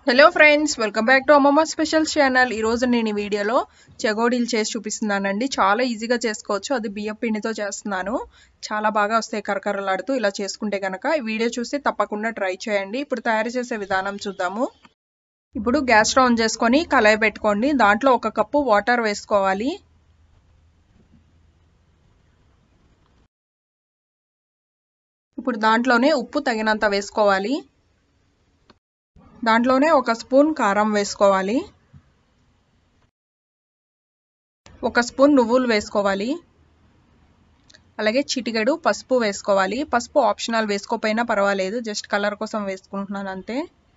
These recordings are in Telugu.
hello friends welcome back to అమ్మమ్మ స్పెషల్ ఛానల్ ఈరోజు నేను ఈ వీడియోలో చెగోడీలు చేసి చూపిస్తున్నానండి చాలా ఈజీగా చేసుకోవచ్చు అది బియ్యం పిండితో చేస్తున్నాను చాలా బాగా వస్తాయి కరకరలాడుతూ ఇలా చేసుకుంటే కనుక ఈ వీడియో చూసి తప్పకుండా ట్రై చేయండి ఇప్పుడు తయారు చేసే విధానం చూద్దాము ఇప్పుడు గ్యాస్ స్టవ్ ఆన్ చేసుకొని కళాయి పెట్టుకోండి దాంట్లో ఒక కప్పు వాటర్ వేసుకోవాలి ఇప్పుడు దాంట్లోనే ఉప్పు తగినంత వేసుకోవాలి దాంట్లోనే ఒక స్పూన్ కారం వేసుకోవాలి ఒక స్పూన్ నువ్వులు వేసుకోవాలి అలాగే చిటికెడు పసుపు వేసుకోవాలి పసుపు ఆప్షనల్ వేసుకోపోయినా పర్వాలేదు జస్ట్ కలర్ కోసం వేసుకుంటున్నాను అంతే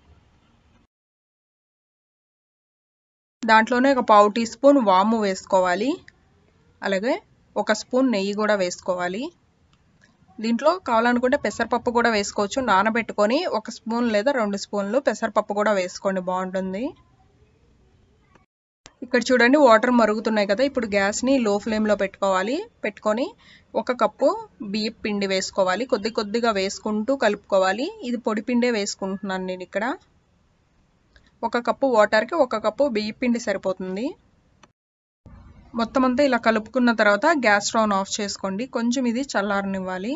దాంట్లోనే ఒక పావు టీ స్పూన్ వాము వేసుకోవాలి అలాగే ఒక స్పూన్ నెయ్యి కూడా వేసుకోవాలి దీంట్లో కావాలనుకుంటే పెసరపప్పు కూడా వేసుకోవచ్చు నానబెట్టుకొని ఒక స్పూన్ లేదా రెండు స్పూన్లు పెసరపప్పు కూడా వేసుకోండి బాగుంటుంది ఇక్కడ చూడండి వాటర్ మరుగుతున్నాయి కదా ఇప్పుడు గ్యాస్ని లో ఫ్లేమ్లో పెట్టుకోవాలి పెట్టుకొని ఒక కప్పు బియ్యం పిండి వేసుకోవాలి కొద్ది కొద్దిగా వేసుకుంటూ కలుపుకోవాలి ఇది పొడి పిండే వేసుకుంటున్నాను నేను ఇక్కడ ఒక కప్పు వాటర్కి ఒక కప్పు బియ్యం పిండి సరిపోతుంది మొత్తం అంతా ఇలా కలుపుకున్న తర్వాత గ్యాస్ స్టవ్ ఆఫ్ చేసుకోండి కొంచెం ఇది చల్లారనివ్వాలి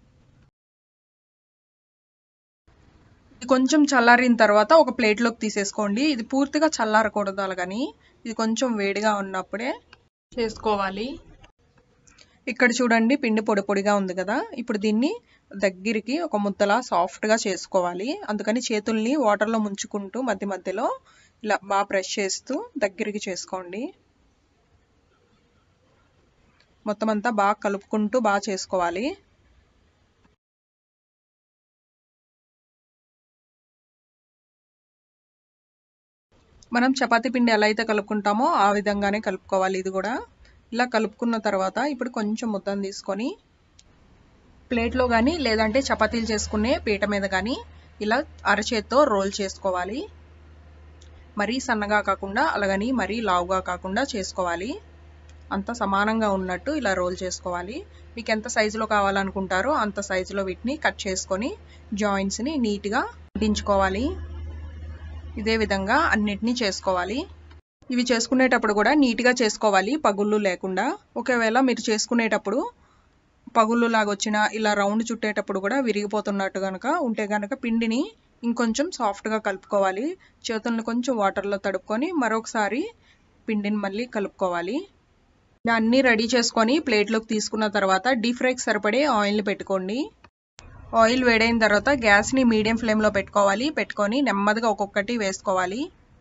కొంచెం చల్లారిన తర్వాత ఒక ప్లేట్లోకి తీసేసుకోండి ఇది పూర్తిగా చల్లారకూడదు అలాగని ఇది కొంచెం వేడిగా ఉన్నప్పుడే చేసుకోవాలి ఇక్కడ చూడండి పిండి పొడి పొడిగా ఉంది కదా ఇప్పుడు దీన్ని దగ్గరికి ఒక ముద్దలా సాఫ్ట్గా చేసుకోవాలి అందుకని చేతుల్ని వాటర్లో ముంచుకుంటూ మధ్య మధ్యలో ఇలా బాగా ప్రెస్ చేస్తూ దగ్గరికి చేసుకోండి మొత్తం అంతా బాగా కలుపుకుంటూ బాగా చేసుకోవాలి మనం చపాతీ పిండి ఎలా అయితే కలుపుకుంటామో ఆ విధంగానే కలుపుకోవాలి ఇది కూడా ఇలా కలుపుకున్న తర్వాత ఇప్పుడు కొంచెం ముద్దను తీసుకొని ప్లేట్లో కానీ లేదంటే చపాతీలు చేసుకునే పీట మీద కానీ ఇలా అరచేత్తో రోల్ చేసుకోవాలి మరీ సన్నగా కాకుండా అలాగని మరీ లావుగా కాకుండా చేసుకోవాలి అంత సమానంగా ఉన్నట్టు ఇలా రోల్ చేసుకోవాలి మీకు ఎంత సైజులో కావాలనుకుంటారో అంత సైజులో వీటిని కట్ చేసుకొని జాయింట్స్ని నీట్గా అంటించుకోవాలి ఇదే విధంగా అన్నిటినీ చేసుకోవాలి ఇవి చేసుకునేటప్పుడు కూడా నీట్గా చేసుకోవాలి పగుళ్ళు లేకుండా ఒకవేళ మీరు చేసుకునేటప్పుడు పగుళ్ళు లాగా వచ్చిన ఇలా రౌండ్ చుట్టేటప్పుడు కూడా విరిగిపోతున్నట్టు కనుక ఉంటే కనుక పిండిని ఇంకొంచెం సాఫ్ట్గా కలుపుకోవాలి చేతులను కొంచెం వాటర్లో తడుపుకొని మరొకసారి పిండిని మళ్ళీ కలుపుకోవాలి అన్నీ రెడీ చేసుకొని ప్లేట్లోకి తీసుకున్న తర్వాత డీప్ ఫ్రైకి సరిపడే ఆయిల్ని పెట్టుకోండి ఆయిల్ వేడైన తర్వాత గ్యాస్ని మీడియం ఫ్లేమ్లో పెట్టుకోవాలి పెట్టుకొని నెమ్మదిగా ఒక్కొక్కటి వేసుకోవాలి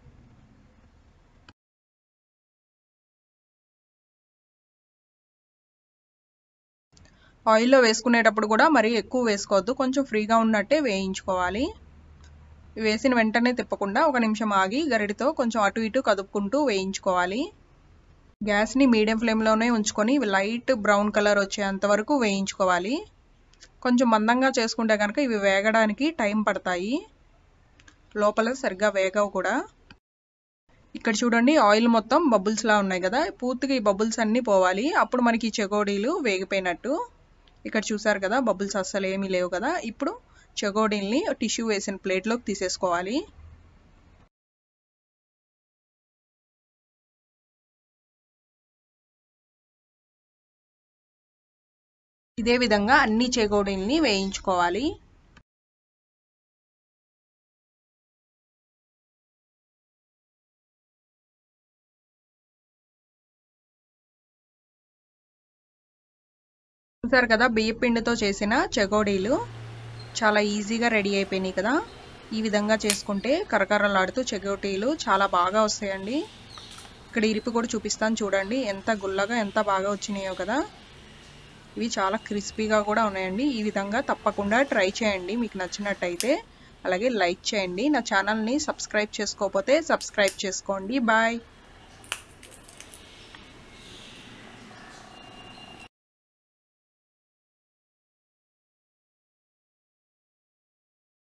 ఆయిల్లో వేసుకునేటప్పుడు కూడా మరీ ఎక్కువ వేసుకోవద్దు కొంచెం ఫ్రీగా ఉన్నట్టే వేయించుకోవాలి వేసిన వెంటనే తిప్పకుండా ఒక నిమిషం ఆగి గరిడితో కొంచెం అటు ఇటు కదుపుకుంటూ వేయించుకోవాలి గ్యాస్ని మీడియం ఫ్లేమ్లోనే ఉంచుకొని లైట్ బ్రౌన్ కలర్ వచ్చేంత వరకు వేయించుకోవాలి కొంచెం మందంగా చేసుకుంటే కనుక ఇవి వేగడానికి టైం పడతాయి లోపల సరిగ్గా వేగవు కూడా ఇక్కడ చూడండి ఆయిల్ మొత్తం బబుల్స్లా ఉన్నాయి కదా పూర్తిగా ఈ బబుల్స్ అన్నీ పోవాలి అప్పుడు మనకి ఈ చెగోడీలు వేగిపోయినట్టు ఇక్కడ చూసారు కదా బబుల్స్ అస్సలు ఏమీ లేవు కదా ఇప్పుడు చెగోడీల్ని టిష్యూ వేసిన ప్లేట్లోకి తీసేసుకోవాలి ఇదే విధంగా అన్ని చెగోడీల్ని వేయించుకోవాలి చూసారు కదా బియ్య పిండితో చేసిన చెగోడీలు చాలా ఈజీగా రెడీ అయిపోయినాయి కదా ఈ విధంగా చేసుకుంటే కరకరలాడుతూ చెగోటీలు చాలా బాగా వస్తాయండి ఇక్కడ ఇరిపి కూడా చూపిస్తాను చూడండి ఎంత గుల్లగా ఎంత బాగా వచ్చినాయో కదా ఇవి చాలా క్రిస్పీగా కూడా ఉన్నాయండి ఈ విధంగా తప్పకుండా ట్రై చేయండి మీకు నచ్చినట్టయితే అలాగే లైక్ చేయండి నా ఛానల్ని సబ్స్క్రైబ్ చేసుకోకపోతే సబ్స్క్రైబ్ చేసుకోండి బాయ్